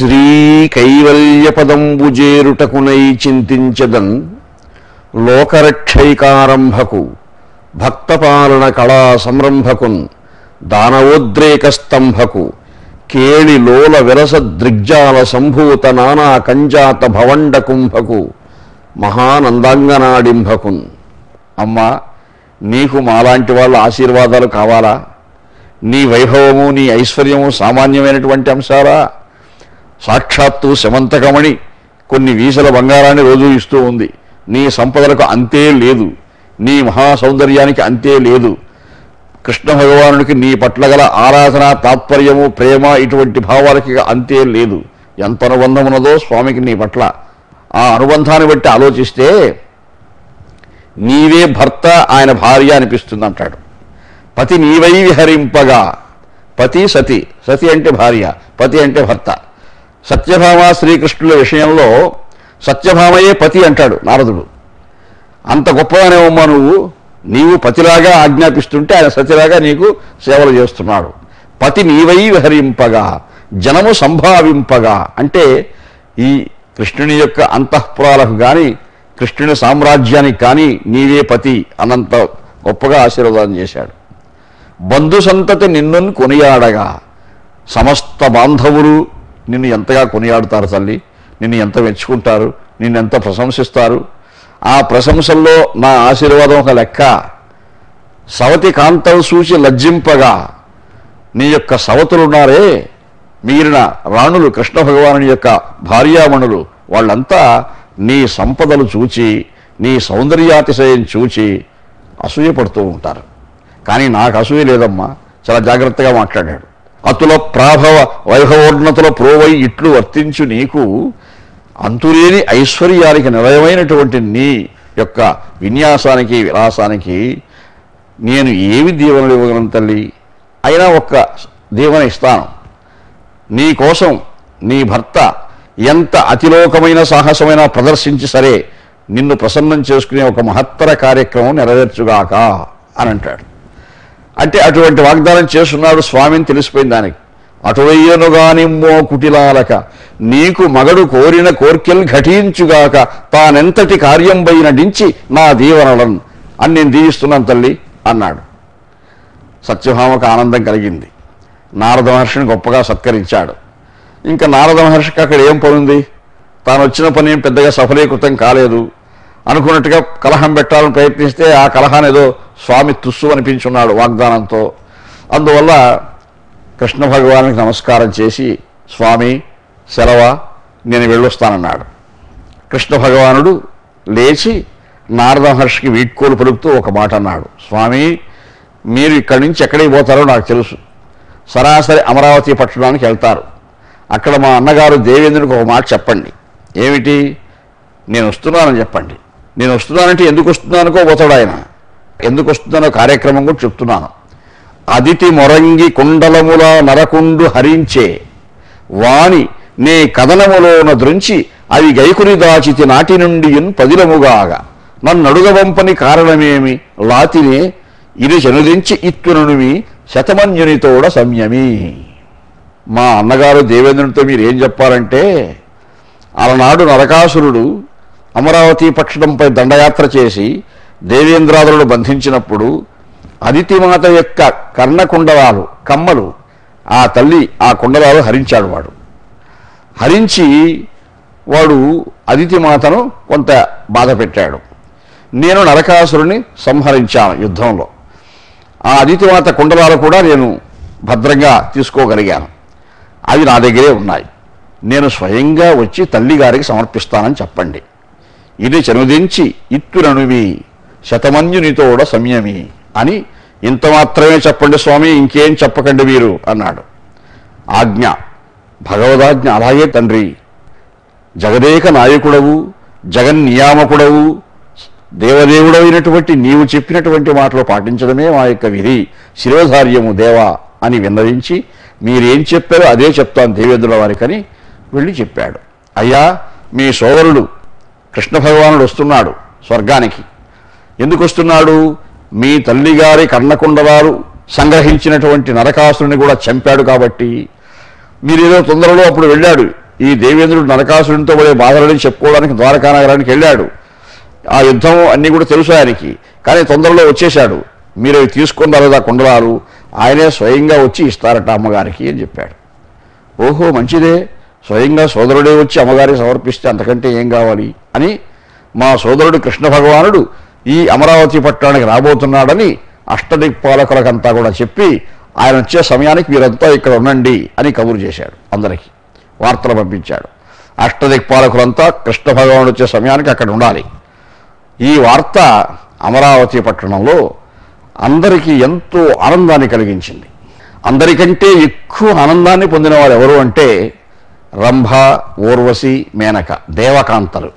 శ్రీ కైవల్యపదంబు చేరుటకునై చింతించదన్ లోకరక్షైకారంభకు భక్తపాలన కళా సంరంభకున్ దానవోద్రేక స్తంభకు కేళి లోల విరస దృగ్జాల సంభూత నానా కంజాత భవండ కుంభకు మహానందాంగనాడింభకున్ అమ్మా నీకు మాలాంటి వాళ్ళ ఆశీర్వాదాలు కావాలా నీ వైభవము నీ ఐశ్వర్యము సామాన్యమైనటువంటి అంశాలా సాక్షాత్తు శమంతకమణి కొన్ని వీసల బంగారాన్ని రోజు ఇస్తూ ఉంది నీ సంపదలకు అంతే లేదు నీ మహాసౌందర్యానికి అంతే లేదు కృష్ణ భగవానుడికి నీ పట్ల గల ఆరాధన తాత్పర్యము ప్రేమ ఇటువంటి భావాలకి ఇక అంతే లేదు ఎంత అనుబంధం ఉన్నదో స్వామికి నీ పట్ల ఆ అనుబంధాన్ని బట్టి ఆలోచిస్తే నీవే భర్త ఆయన భార్య అనిపిస్తుంది అంటాడు పతి నీవై విహరింపగా పతి సతి సతి అంటే భార్య పతి అంటే భర్త సత్యభామ శ్రీకృష్ణుల విషయంలో సత్యభామయే పతి అంటాడు నారదుడు అంత గొప్పగానేవమ్మా నువ్వు నీవు పతిలాగా ఆజ్ఞాపిస్తుంటే ఆయన సతిలాగా నీకు సేవలు చేస్తున్నాడు పతి నీవై విహరింపగా జనము సంభావింపగా అంటే ఈ కృష్ణుని యొక్క అంతఃపురాలకు కానీ కృష్ణుని సామ్రాజ్యానికి కానీ నీవే పతి అనంత గొప్పగా ఆశీర్వాదం చేశాడు బంధు సంతతి నిన్ను కొనియాడగా సమస్త బాంధవులు నిన్ను ఎంతగా కొనియాడుతారు తల్లి నిన్ను ఎంత మెచ్చుకుంటారు నిన్ను ఎంత ప్రశంసిస్తారు ఆ ప్రశంసల్లో నా ఆశీర్వాదం ఒక లెక్క సవతి కాంతం సూచి లజ్జింపగా నీ యొక్క సవతులున్నారే మిగిలిన రాణులు కృష్ణ భగవానుని యొక్క భార్యామణులు వాళ్ళంతా నీ సంపదలు చూచి నీ సౌందర్యాతిశయం చూచి అసూయపడుతూ ఉంటారు కానీ నాకు అసూయ లేదమ్మా చాలా జాగ్రత్తగా మాట్లాడాడు అతుల ప్రాభవ వైభవోన్నతుల ప్రోవై ఇట్లు వర్తించు నీకు అంతులేని ఐశ్వర్యానికి నిలయమైనటువంటి నీ యొక్క విన్యాసానికి విలాసానికి నేను ఏమి దీవెనలు ఇవ్వగలను తల్లి అయినా ఒక్క దీవెన ఇస్తాను నీ కోసం నీ భర్త ఎంత అతిలోకమైన సాహసమైన ప్రదర్శించి సరే నిన్ను ప్రసన్నం చేసుకునే ఒక మహత్తర కార్యక్రమం నెరవేర్చుగాక అని అంటాడు అంటే అటువంటి వాగ్దానం చేస్తున్నాడు స్వామిని తెలిసిపోయింది దానికి అటువయ్యనుగానిమ్మో కుటిలాలక నీకు మగడు కోరిన కోర్కెల్ ఘటించుగాక తానెంతటి కార్యంపై నటించి నా దీవనలను అని నేను దీవిస్తున్నాను తల్లి అన్నాడు సత్యభామకు ఆనందం కలిగింది నారద మహర్షిని గొప్పగా సత్కరించాడు ఇంకా నారద మహర్షికి అక్కడ ఏం పని ఉంది తాను వచ్చిన పని ఏం పెద్దగా సఫలీకృతం కాలేదు అనుకున్నట్టుగా కలహం పెట్టాలని ప్రయత్నిస్తే ఆ కలహాన్ని ఏదో స్వామి తుస్సు అనిపించున్నాడు వాగ్దానంతో అందువల్ల కృష్ణ భగవానికి నమస్కారం చేసి స్వామి సెలవ నేను వెళ్ళొస్తానన్నాడు కృష్ణ భగవానుడు లేచి నారద మహర్షికి వీడ్కోలు పలుకుతూ ఒక మాట అన్నాడు స్వామి మీరు ఇక్కడి నుంచి ఎక్కడికి పోతారో నాకు తెలుసు సరాసరి అమరావతి పట్టణానికి వెళ్తారు అక్కడ మా అన్నగారు దేవేంద్రునికి ఒక మాట చెప్పండి ఏమిటి నేను వస్తున్నానని చెప్పండి నేను వస్తున్నానంటే ఎందుకు వస్తున్నానుకో పోతాడు ఆయన ఎందుకు వస్తున్నానో కార్యక్రమం కూడా చెప్తున్నాను అదితి మొరంగి కుండలముల నరకుండు హరించే వాణి నే కథనములోన దృంచి అవి గైకుని దాచితి నాటి నుండి పదిలముగాగా నన్నడుగవంపని కారణమేమి లాతినే ఇది చనుదించి ఇత్తునుమి శతమన్యునితోడ సంయమి మా అన్నగారు దేవేంద్రునితో మీరు ఏం చెప్పారంటే అలనాడు నరకాసురుడు అమరావతి పట్టణంపై దండయాత్ర చేసి దేవేంద్రాదులను బంధించినప్పుడు అదితిమాత యొక్క కర్ణకుండలాలు కమ్మలు ఆ తల్లి ఆ కుండలాలు హరించాడు వాడు హరించి వాడు అదితిమాతను కొంత బాధ పెట్టాడు నేను నరకాసురుని సంహరించాను యుద్ధంలో ఆ అదితిమాత కుండలాలు కూడా నేను భద్రంగా తీసుకోగలిగాను అవి నా దగ్గరే ఉన్నాయి నేను స్వయంగా వచ్చి తల్లిగారికి సమర్పిస్తానని చెప్పండి ఇది చనుదించి ఇత్తురనువి శతమన్యునితోడ సంయమి అని ఇంత మాత్రమే చెప్పండి స్వామి ఇంకేం చెప్పకండి మీరు అన్నాడు ఆజ్ఞ భగవదాజ్ఞ అలాగే తండ్రి జగదేక నాయకుడవు జగన్నియామకుడవు దేవదేవుడైనటువంటి నీవు చెప్పినటువంటి మాటలు పాటించడమే మా యొక్క విధి శిరోధార్యము దేవా అని విన్నవించి మీరేం చెప్పారో అదే చెప్తాను దేవేంద్రుల వారికని వెళ్ళి చెప్పాడు అయ్యా మీ సోదరుడు కృష్ణ భగవానుడు వస్తున్నాడు స్వర్గానికి ఎందుకు వస్తున్నాడు మీ తల్లిగారి కర్ణకుండలాలు సంగ్రహించినటువంటి నరకాసురుని కూడా చంపాడు కాబట్టి మీరేదో తొందరలో అప్పుడు వెళ్ళాడు ఈ దేవేంద్రుడు నరకాసురునితో పడే బాధలని చెప్పుకోవడానికి ద్వారకా నగరానికి వెళ్ళాడు ఆ యుద్ధం అన్నీ కూడా తెలుసు ఆయనకి కానీ తొందరలో వచ్చేశాడు మీరు అవి తీసుకున్న లేదా కుండలాలు ఆయనే స్వయంగా వచ్చి ఇస్తారట అమ్మగారికి అని చెప్పాడు ఓహో మంచిదే స్వయంగా సోదరుడే వచ్చి అమ్మగారికి సమర్పిస్తే అంతకంటే ఏం కావాలి అని మా సోదరుడు కృష్ణ భగవానుడు ఈ అమరావతి పట్టణానికి రాబోతున్నాడని అష్టదిక్పాలకులకంతా కూడా చెప్పి ఆయన వచ్చే సమయానికి మీరంతా ఇక్కడ ఉండండి అని కబురు చేశాడు అందరికీ వార్తలు పంపించాడు అష్టదిక్పాలకులంతా కృష్ణ భగవానుడు వచ్చే సమయానికి అక్కడ ఉండాలి ఈ వార్త అమరావతి పట్టణంలో అందరికీ ఎంతో ఆనందాన్ని కలిగించింది అందరికంటే ఎక్కువ ఆనందాన్ని పొందిన వారు ఎవరు అంటే రంభ ఊర్వశి మేనక దేవకాంతలు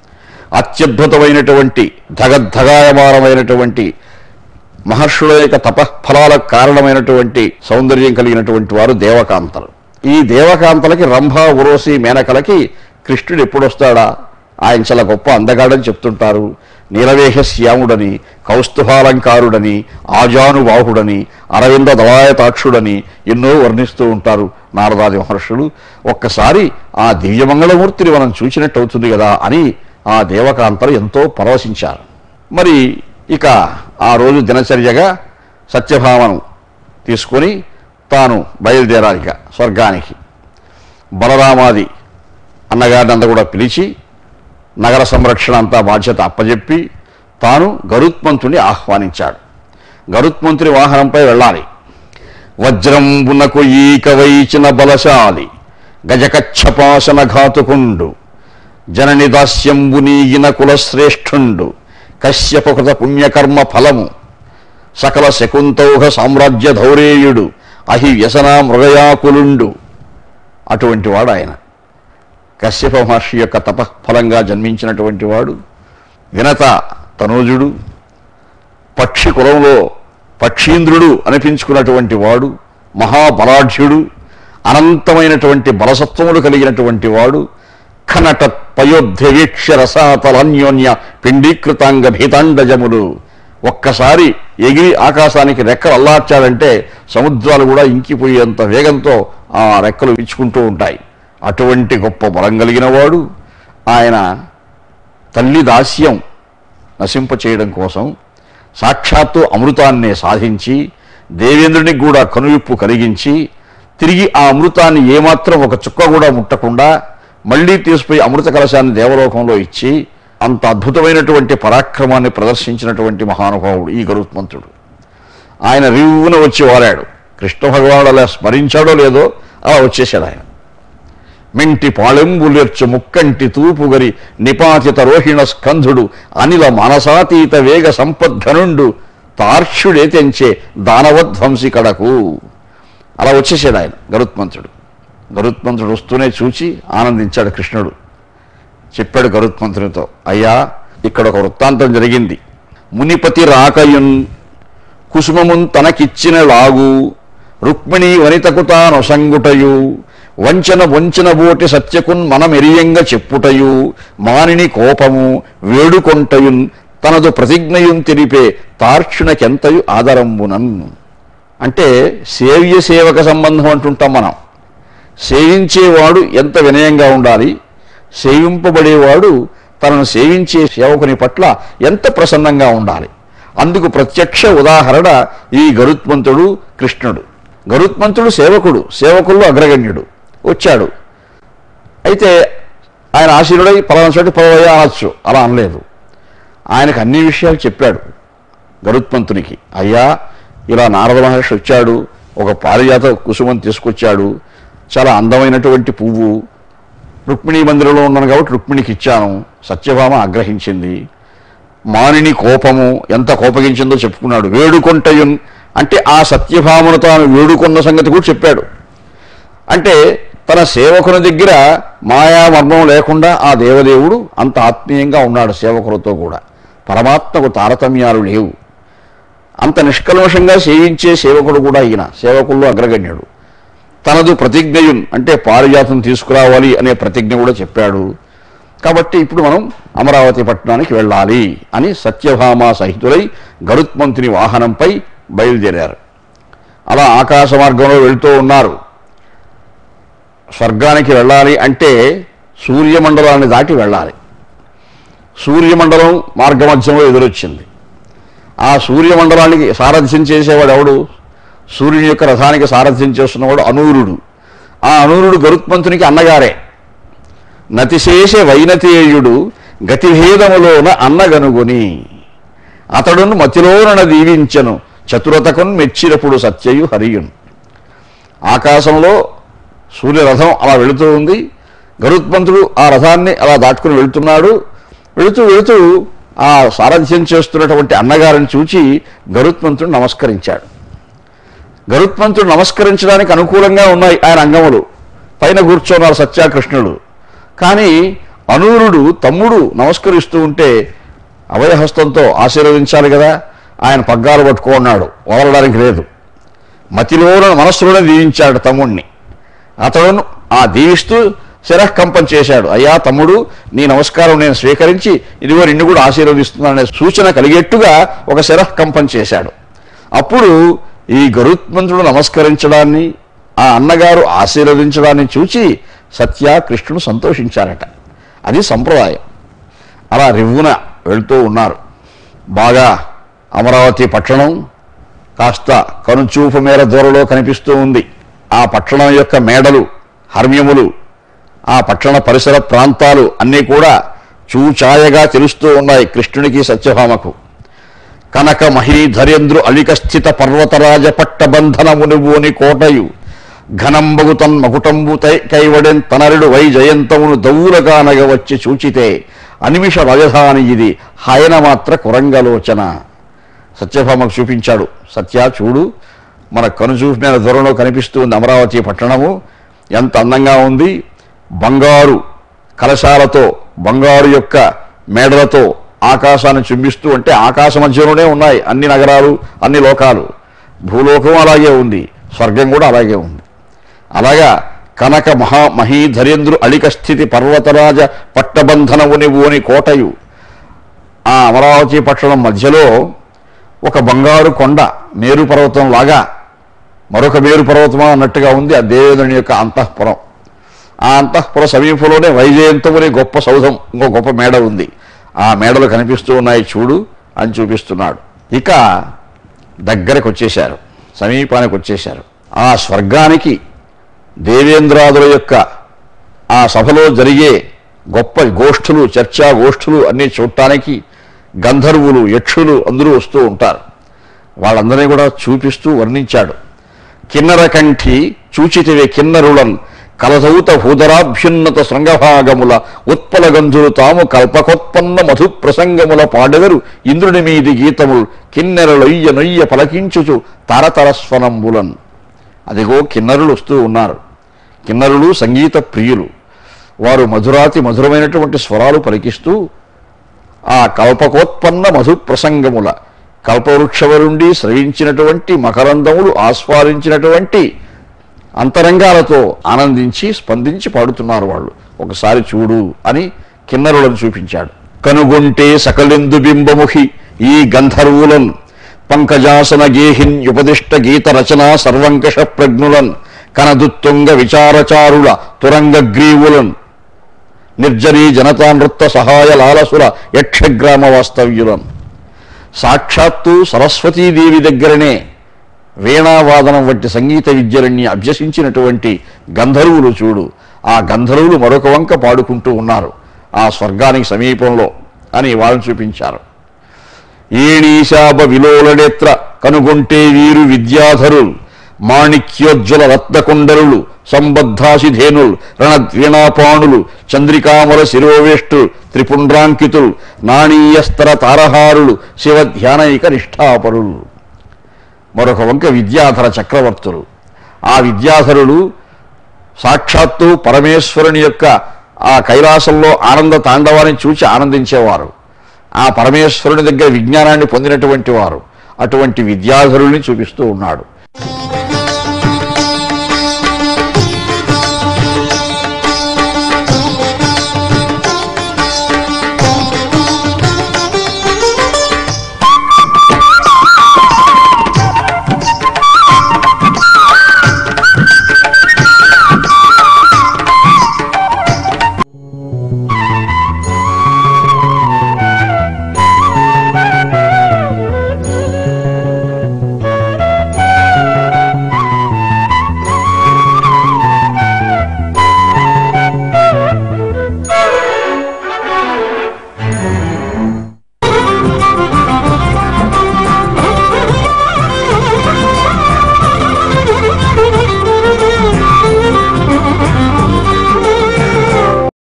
అత్యద్భుతమైనటువంటి ధగద్ధగాయమానమైనటువంటి మహర్షుల యొక్క తపఫలాలకు కారణమైనటువంటి సౌందర్యం కలిగినటువంటి వారు దేవకాంతలు ఈ దేవకాంతలకి రంభ ఉరోసి మేనకలకి కృష్ణుడు ఎప్పుడు వస్తాడా ఆయన చాలా గొప్ప అందగాడని చెప్తుంటారు నీలవేష శ్యాముడని కౌస్తుభాలంకారుడని ఆజానుబాహుడని అరవింద దళాయతాక్షుడని ఎన్నో వర్ణిస్తూ ఉంటారు నారదాది మహర్షులు ఒక్కసారి ఆ దివ్యమంగళమూర్తిని మనం చూసినట్టు అవుతుంది కదా అని ఆ దేవకాంతలు ఎంతో పరవశించారు మరి ఇక ఆ రోజు దినచర్యగా సత్యభామను తీసుకొని తాను బయలుదేరాలి ఇక స్వర్గానికి బలరామాది అన్నగారినంతా కూడా పిలిచి నగర సంరక్షణ అంతా బాధ్యత అప్పజెప్పి తాను గరుత్మంతుని ఆహ్వానించాడు గరుత్మంతుని వాహనంపై వెళ్ళాలి వజ్రంబునకు ఈక వైచిన బలశాలి గజకచ్చపాసన ఘాతుకుండు జనని దాస్యంబు నీగిన కులశ్రేష్ఠుండు కశ్యపకృత పుణ్యకర్మ ఫలము సకల శకుంతౌహ సామ్రాజ్య ధౌరేయుడు అహి వ్యసన మృగయాకులుండు అటువంటి వాడు ఆయన కశ్యప మహర్షి యొక్క తపఫలంగా జన్మించినటువంటి వాడు వినత తనూజుడు పక్షి కులంలో పక్షీంద్రుడు అనిపించుకున్నటువంటి వాడు మహాబలాఢ్యుడు అనంతమైనటువంటి బలసత్వములు కలిగినటువంటి వాడు ఖనట పయోధ్యవీక్ష రసాతలన్యోన్య పిండీకృతాంగ భీతాండజములు ఒక్కసారి ఎగిరి ఆకాశానికి రెక్కలు అల్లార్చాడంటే సముద్రాలు కూడా ఇంకిపోయేంత వేగంతో ఆ రెక్కలు విచ్చుకుంటూ ఉంటాయి అటువంటి గొప్ప బలం కలిగిన వాడు ఆయన తల్లి దాస్యం నశింపచేయడం కోసం సాక్షాత్తు అమృతాన్నే సాధించి దేవేంద్రునికి కూడా కనువిప్పు కలిగించి తిరిగి ఆ అమృతాన్ని ఏమాత్రం ఒక చుక్క కూడా ముట్టకుండా మళ్ళీ తీసుకుపోయి అమృత కలశాన్ని దేవలోకంలో ఇచ్చి అంత అద్భుతమైనటువంటి పరాక్రమాన్ని ప్రదర్శించినటువంటి మహానుభావుడు ఈ గరుత్మంతుడు ఆయన రివ్వున వచ్చి వారాడు కృష్ణ భగవానుడు అలా స్మరించాడో లేదో అలా వచ్చేసాడు ఆయన మెంటి పాళెంబులెర్చు ముక్కంటి తూపుగరి నిపాతిత రోహిణ స్కంధుడు అనిల మానసాతీత వేగ సంపద్ఘనుండు తార్క్షుడే తెంచే దానవధ్వంసి కడకు అలా వచ్చేసాడు ఆయన గరుత్మంతుడు గరుత్మంతుడు వస్తూనే చూచి ఆనందించాడు కృష్ణుడు చెప్పాడు గరుత్మంతునితో అయ్యా ఇక్కడ ఒక వృత్తాంతం జరిగింది మునిపతి రాకయున్ కుసుమమున్ తనకిచ్చిన లాగు రుక్మిణి వనితకు తానొసంగుటయు వంచన వంచన బోటి సత్యకున్ మనమెరియంగా చెప్పుటయు మానిని కోపము వేడుకొంటయున్ తనదు ప్రతిజ్ఞయున్ తెలిపే తార్క్షునకెంతయు ఆదరంబునన్ అంటే సేవ్య సేవక సంబంధం అంటుంటాం మనం సేవించేవాడు ఎంత వినయంగా ఉండాలి సేవింపబడేవాడు తనను సేవించే సేవకుని పట్ల ఎంత ప్రసన్నంగా ఉండాలి అందుకు ప్రత్యక్ష ఉదాహరణ ఈ గరుత్మంతుడు కృష్ణుడు గరుత్మంతుడు సేవకుడు సేవకుల్లో అగ్రగణ్యుడు వచ్చాడు అయితే ఆయన ఆశీనుడై పలానా చోటి పదవయ్యా అనొచ్చు అలా అనలేదు ఆయనకు అన్ని విషయాలు చెప్పాడు గరుత్మంతునికి అయ్యా ఇలా నారద మహర్షి వచ్చాడు ఒక పారిజాత కుసుమం తీసుకొచ్చాడు చాలా అందమైనటువంటి పువ్వు రుక్మిణీ మందిరంలో ఉన్నాను కాబట్టి రుక్మిణికి ఇచ్చాను సత్యభామ ఆగ్రహించింది మానిని కోపము ఎంత కోపగించిందో చెప్పుకున్నాడు వేడుకొంటయున్ అంటే ఆ సత్యభామను తాను వేడుకొన్న సంగతి కూడా చెప్పాడు అంటే తన సేవకుని దగ్గర మాయా మర్మం లేకుండా ఆ దేవదేవుడు అంత ఆత్మీయంగా ఉన్నాడు సేవకులతో కూడా పరమాత్మకు తారతమ్యాలు లేవు అంత నిష్కల్మషంగా సేవించే సేవకుడు కూడా ఈయన సేవకుల్లో అగ్రగణ్యుడు తనదు ప్రతిజ్ఞయున్ అంటే పారిజాతం తీసుకురావాలి అనే ప్రతిజ్ఞ కూడా చెప్పాడు కాబట్టి ఇప్పుడు మనం అమరావతి పట్టణానికి వెళ్ళాలి అని సత్యభామ సహితులై గరుత్మంతుని వాహనంపై బయలుదేరారు అలా ఆకాశ మార్గంలో వెళ్తూ ఉన్నారు స్వర్గానికి వెళ్ళాలి అంటే సూర్యమండలాన్ని దాటి వెళ్ళాలి సూర్యమండలం మార్గమధ్యంలో ఎదురొచ్చింది ఆ సూర్యమండలానికి సారథ్యం చేసేవాడు ఎవడు సూర్యుని యొక్క రథానికి సారథ్యం చేస్తున్నవాడు అనూరుడు ఆ అనూరుడు గరుత్మంతునికి అన్నగారే నతిశేష వైనతేయుడు గతిభేదములోన అన్నగనుగొని అతడును మతిలోన దీవించను చతురతకున్ మెచ్చినప్పుడు సత్యయు హరియున్ ఆకాశంలో సూర్యరథం అలా వెళుతూ ఉంది గరుత్మంతుడు ఆ రథాన్ని అలా దాటుకుని వెళుతున్నాడు వెళుతూ వెళుతూ ఆ సారథ్యం చేస్తున్నటువంటి అన్నగారిని చూచి గరుత్మంతుడు నమస్కరించాడు గరుత్మంతుడు నమస్కరించడానికి అనుకూలంగా ఉన్నాయి ఆయన అంగములు పైన కూర్చున్నారు సత్యాకృష్ణుడు కానీ అనూరుడు తమ్ముడు నమస్కరిస్తూ ఉంటే అభయహస్తంతో ఆశీర్వదించాలి కదా ఆయన పగ్గాలు పట్టుకున్నాడు వదలడానికి లేదు మతిలోన మనస్సులోనే దీవించాడు తమ్ముణ్ణి అతడును ఆ దీవిస్తూ శిరఃకంపం చేశాడు అయ్యా తమ్ముడు నీ నమస్కారం నేను స్వీకరించి ఇదిగో నిన్ను కూడా ఆశీర్వదిస్తున్నాననే సూచన కలిగేట్టుగా ఒక శిరఃకంపం చేశాడు అప్పుడు ఈ గరుత్మంతుడు నమస్కరించడాన్ని ఆ అన్నగారు ఆశీర్వదించడాన్ని చూచి సత్య కృష్ణుడు సంతోషించారట అది సంప్రదాయం అలా రివ్వున వెళ్తూ ఉన్నారు బాగా అమరావతి పట్టణం కాస్త కనుచూపు మేర దూరంలో కనిపిస్తూ ఉంది ఆ పట్టణం యొక్క మేడలు హర్మ్యములు ఆ పట్టణ పరిసర ప్రాంతాలు అన్నీ కూడా చూచాయగా తెలుస్తూ ఉన్నాయి కృష్ణునికి సత్యభామకు కనక మహీధరేంద్రు అలిక స్థిత పర్వతరాజ పట్టబంధన మునుబోని కోటయు ఘనంబగు తన్ మకుటంబు తై కైవడెన్ తనరుడు వై జయంతమును దౌలగానగ వచ్చి చూచితే అనిమిష రాజధాని ఇది హయన మాత్ర కురంగలోచన సత్యభామకు చూపించాడు సత్య చూడు మన కనుచూపిన దూరంలో కనిపిస్తూ ఉంది అమరావతి పట్టణము ఎంత అందంగా ఉంది బంగారు కలశాలతో బంగారు యొక్క మేడలతో ఆకాశాన్ని చుంబిస్తూ అంటే ఆకాశ మధ్యలోనే ఉన్నాయి అన్ని నగరాలు అన్ని లోకాలు భూలోకం అలాగే ఉంది స్వర్గం కూడా అలాగే ఉంది అలాగా కనక మహా మహీధరేంద్రు అళిక స్థితి పర్వతరాజ పట్టబంధనవుని ఓని కోటయు ఆ అమరావతి పట్టణం మధ్యలో ఒక బంగారు కొండ మేరు పర్వతం లాగా మరొక మేరు పర్వతమా అన్నట్టుగా ఉంది ఆ దేవేంద్రుని యొక్క అంతఃపురం ఆ అంతఃపుర సమీపంలోనే వైజయంతముని గొప్ప సౌధం ఇంకో గొప్ప మేడ ఉంది ఆ మేడలు కనిపిస్తూ ఉన్నాయి చూడు అని చూపిస్తున్నాడు ఇక దగ్గరకు వచ్చేశారు సమీపానికి వచ్చేశారు ఆ స్వర్గానికి దేవేంద్రాదుల యొక్క ఆ సభలో జరిగే గొప్ప గోష్ఠులు చర్చా గోష్ఠులు అన్నీ చూడటానికి గంధర్వులు యక్షులు అందరూ వస్తూ ఉంటారు వాళ్ళందరినీ కూడా చూపిస్తూ వర్ణించాడు కిన్నర కంఠి చూచితివే కిన్నరులన్ కలసౌత భూధరాభ్యున్నత శృంగభాగముల ఉత్పల గంధులు తాము కల్పకోత్పన్న మధు ప్రసంగముల పాడెదరు ఇంద్రుని మీది గీతములు కిన్నెరలొయ్య నొయ్య పలకించుచు తరతర స్వనంబులన్ అదిగో కిన్నరులు వస్తూ ఉన్నారు కిన్నరులు సంగీత ప్రియులు వారు మధురాతి మధురమైనటువంటి స్వరాలు పలికిస్తూ ఆ కల్పకోత్పన్న మధు ప్రసంగముల కల్పవృక్షవరుండి స్రవించినటువంటి మకరందములు ఆస్వాదించినటువంటి అంతరంగాలతో ఆనందించి స్పందించి పాడుతున్నారు వాళ్ళు ఒకసారి చూడు అని కిన్నరులను చూపించాడు కనుగొంటే సకలెందు బింబముఖి ఈ గంధర్వులన్ పంకజాసన గేహిన్ ఉపదిష్ట గీత రచన సర్వంకష ప్రజ్ఞులన్ కనదుత్తుంగ విచారచారుల తురంగ గ్రీవులన్ నిర్జరీ జనతా నృత్త సహాయ లాలసుల యక్షగ్రామ వాస్తవ్యులన్ సాక్షాత్తు సరస్వతీదేవి దగ్గరనే వీణావాదనం వంటి సంగీత విద్యలన్నీ అభ్యసించినటువంటి గంధర్వులు చూడు ఆ గంధర్వులు మరొక వంక పాడుకుంటూ ఉన్నారు ఆ స్వర్గానికి సమీపంలో అని వాళ్ళని చూపించారు ఏణీశాప విలోలనేత్ర కనుగొంటే వీరు విద్యాధరులు మాణిక్యోజ్వల రత్నకుండలులు సంబద్ధాసిధేనులు రణద్వీణాపాణులు చంద్రికామల శిరోవేష్టు త్రిపుండ్రాంకితులు నాణీయస్తర తారహారులు శివ ధ్యానైక నిష్ఠాపరులు మరొక వంక విద్యాధర చక్రవర్తులు ఆ విద్యాధరులు సాక్షాత్తు పరమేశ్వరుని యొక్క ఆ కైలాసంలో ఆనంద తాండవాన్ని చూచి ఆనందించేవారు ఆ పరమేశ్వరుని దగ్గర విజ్ఞానాన్ని పొందినటువంటి వారు అటువంటి విద్యాధరుల్ని చూపిస్తూ ఉన్నాడు